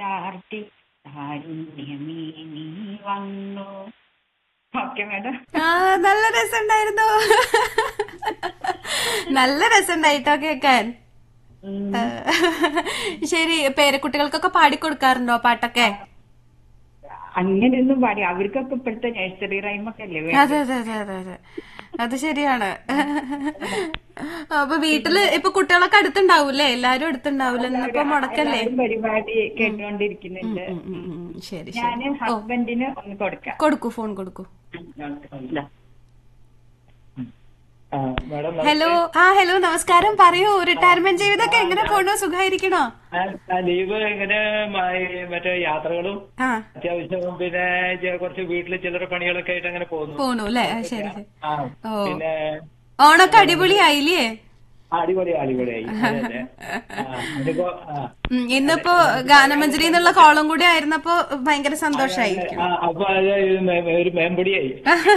ചാർത്തി കാരുണ്യമേ നീ വന്നു ഓക്കെ മാഡം ആ നല്ല രസമുണ്ടായിരുന്നു നല്ല രസമുണ്ടായിട്ടോ കേക്കാൻ ആ, ശരി പേരക്കുട്ടികൾക്കൊക്കെ പാടിക്കൊടുക്കാറുണ്ടോ പാട്ടൊക്കെ അങ്ങനെയൊന്നും പാടി അവർക്കൊക്കെ ഇപ്പോഴത്തെ നഴ്സറി റൈമൊക്കെ അല്ലേ വേണ്ടത്? അതെ അതെ അതെ അതെ അതെ അത് ശരിയാണ് അപ്പൊ വീട്ടില് ഇപ്പൊ കുട്ടികളൊക്കെ അടുത്തുണ്ടാവൂലേ എല്ലാരും അടുത്തുണ്ടാവൂലേ ഇന്നിപ്പോ മുടക്കല്ലേ എല്ലാവരും പരിപാടി കേട്ടുകൊണ്ടിരിക്കുന്നുണ്ട് ഉം, ഉം, ഉം. ശരി ശരി ഞാന് ഹസ്ബൻഡിന് ഒന്ന് കൊടുക്കാം കൊടുക്കൂ ഫോൺ കൊടുക്കൂ ആ, മാഡം ഹലോ ആ ഹലോ നമസ്കാരം പറയൂ റിട്ടയർമെന്റ് ജീവിതമൊക്കെ എങ്ങനെ പോണു സുഖമായിരിക്കണോ ആ, ആ, ലീവ് ഇങ്ങനെ മ- ഈ മറ്റേ യാത്രകളും ആ അത്യാവശ്യം പിന്നെ ചെ- കുറച്ച് വീട്ടില് ചില്ലറ പണികളൊക്കെ ആയിട്ട് അങ്ങനെ പോകുന്നു പോണു അല്ലേ ആ, ശരി ശരി ആ ഓ. പിന്നെ ഓണൊക്കെ അടിപൊളിയായില്ലേ അടിപൊളി അടിപൊളിയായി അതെ, അതെ. ആ, അതിപ്പോ ആ, ഉം, ഇന്നിപ്പോ ഗാനമഞ്ജരി എന്നുള്ള കോളം കൂടി ആയിരുന്നപ്പോ ഭയങ്കര സന്തോഷായിരിക്കും ആ, അപ്പൊ അത് ഇത് മേ- ഒരു മേമ്പൊടിയായി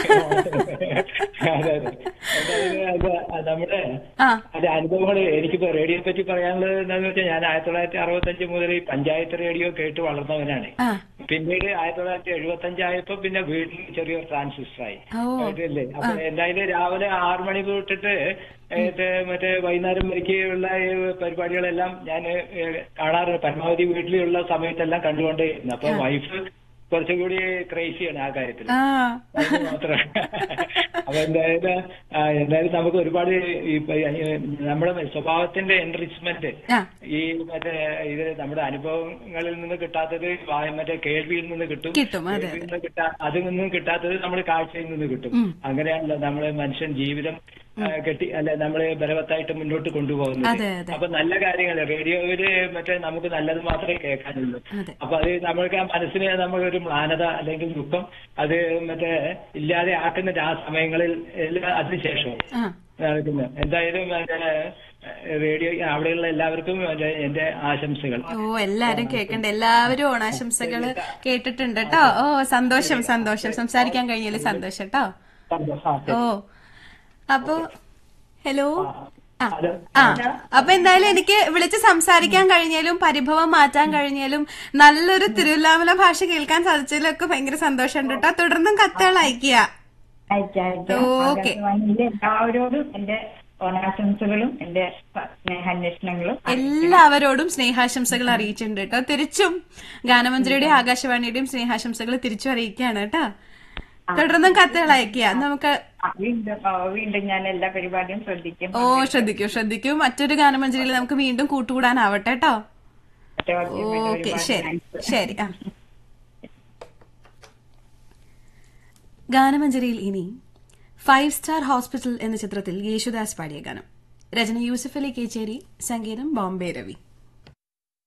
അതെ അതെ എന്തായാലും അത് നമ്മുടെ ആ അത് അനുഭവങ്ങൾ എനിക്കിപ്പോ റേഡിയോയെ പറ്റി പറയാനുള്ളത് എന്താണെന്ന് വെച്ചാൽ ഞാൻ ആയിരത്തി തൊള്ളായിരത്തി അറുപത്തഞ്ച് മുതൽ ഈ പഞ്ചായത്ത് റേഡിയോ കേട്ട് വളർന്നവനാണ് ആ പിന്നീട് ആയിരത്തി തൊള്ളായിരത്തി എഴുപത്തി അഞ്ചായപ്പോ പിന്നെ വീട്ടിൽ ചെറിയൊരു ട്രാൻസിസ്റ്ററായി ഓ അതല്ലേ അപ്പൊ എന്തായാലും രാവിലെ ആറു മണി തൊട്ടിട്ട് ഏത് മറ്റേ വൈകുന്നേരം വരയ്ക്കുള്ള ഈ പരിപാടികളെല്ലാം ഞാൻ കാണാറുണ്ട് പരമാവധി വീട്ടിലുള്ള സമയത്തെല്ലാം കണ്ടുകൊണ്ടേയിരുന്നു അപ്പൊ വൈഫ് കുറച്ചുകൂടി ക്രേസിയാണ് ആ കാര്യത്തിൽ ആ അത് മാത്രം അപ്പൊ എന്തായാലും ആ, എന്തായാലും നമുക്ക് ഒരുപാട് ഈ പ- ഈ നമ്മുടെ സ്വഭാവത്തിന്റെ എൻറിച്ച്മെന്റ് ആ ഈ മറ്റേ ഇത് നമ്മുടെ അനുഭവങ്ങളിൽ നിന്ന് കിട്ടാത്തത് വാ- മറ്റേ കേൾവിയിൽ നിന്ന് കിട്ടും കിട്ടും അതെ കേൾവിയിൽ നിന്ന് കിട്ടാ അതിൽ നിന്നും കിട്ടാത്തത് നമ്മുടെ കാഴ്ചയിൽ നിന്ന് കിട്ടും ഉം. അങ്ങനെയാണല്ലോ നമ്മളെ മനുഷ്യൻ ജീവിതം ആ, കെട്ടി അല്ലെ നമ്മളെ ബലവത്തായിട്ട് മുന്നോട്ട് കൊണ്ടുപോകുന്നത് അതെ അതെ അപ്പൊ നല്ല കാര്യങ്ങൾ റേഡിയോയില് മറ്റേ നമുക്ക് നല്ലത് മാത്രമേ കേൾക്കാനുള്ളൂ അതെ അപ്പൊ അത് നമ്മൾക്ക് ആ മനസ്സിന് നമ്മളൊരു മ്ലാനത അല്ലെങ്കിൽ ദുഃഖം അത് മറ്റേ ഇല്ലാതെ ആക്കുന്ന ആ സമയങ്ങളിൽ എല്ലാം അതിനുശേഷം ആ നടക്കുന്നത് എന്തായാലും മറ്റേ റേഡിയോ അവിടെയുള്ള എല്ലാവർക്കും മറ്റേ എന്റെ ആശംസകൾ ഓ എല്ലാരും കേക്കണ്ട എല്ലാവരും ഓണാശംസകള് കേട്ടിട്ടുണ്ട് കേട്ടോ ഓ സന്തോഷം സന്തോഷം സംസാരിക്കാൻ കഴിഞ്ഞാല് സന്തോഷം കേട്ടോ ആ, ശരി. ഓ അപ്പൊ ഹലോ ആ അത് ആ അപ്പൊ എന്തായാലും എനിക്ക് വിളിച്ച് സംസാരിക്കാൻ കഴിഞ്ഞാലും പരിഭവം മാറ്റാൻ കഴിഞ്ഞാലും നല്ലൊരു തിരുവല്ലാമല ഭാഷ കേൾക്കാൻ സാധിച്ചതിലൊക്കെ ഭയങ്കര സന്തോഷമുണ്ട് കേട്ടോ തുടർന്നും കത്തുകൾ അയക്കുക അയക്കാം അയക്കാം ഓക്കെ. ആകാശവാണിയിലെ എല്ലാവരോടും എന്റെ ഓണാശംസകളും എന്റെ സ്നേഹാന്വേഷണങ്ങളും എല്ലാവരോടും സ്നേഹാശംസകൾ അറിയിച്ചിട്ടുണ്ട് കേട്ടോ തിരിച്ചും ഗാനമന്ത്രിയുടെയും ആകാശവാണിയുടെയും സ്നേഹാശംസകൾ തിരിച്ചും അറിയിക്കുകയാണ് കേട്ടോ തുടർന്നും കത്തുകൾ അയക്കുക നമുക്ക് ആ, വീണ്ടും ആ, വീണ്ടും ഞാൻ എല്ലാ പരിപാടിയും ശ്രദ്ധിക്കും ഓ ശ്രദ്ധിക്കൂ ശ്രദ്ധിക്കൂ മറ്റൊരു ഗാനമഞ്ജരിയിൽ നമുക്ക് വീണ്ടും കൂട്ടുകൂടാനാവട്ടെ കേട്ടോ ഓക്കെ ശരി ശരി ആ ഗാനമഞ്ജരിയിൽ ഇനി ഫൈവ് സ്റ്റാർ ഹോസ്പിറ്റൽ എന്ന ചിത്രത്തിൽ യേശുദാസ് പാടിയ ഗാനം രചന യൂസഫ് അലി കേച്ചേരി സംഗീതം ബോംബെ രവി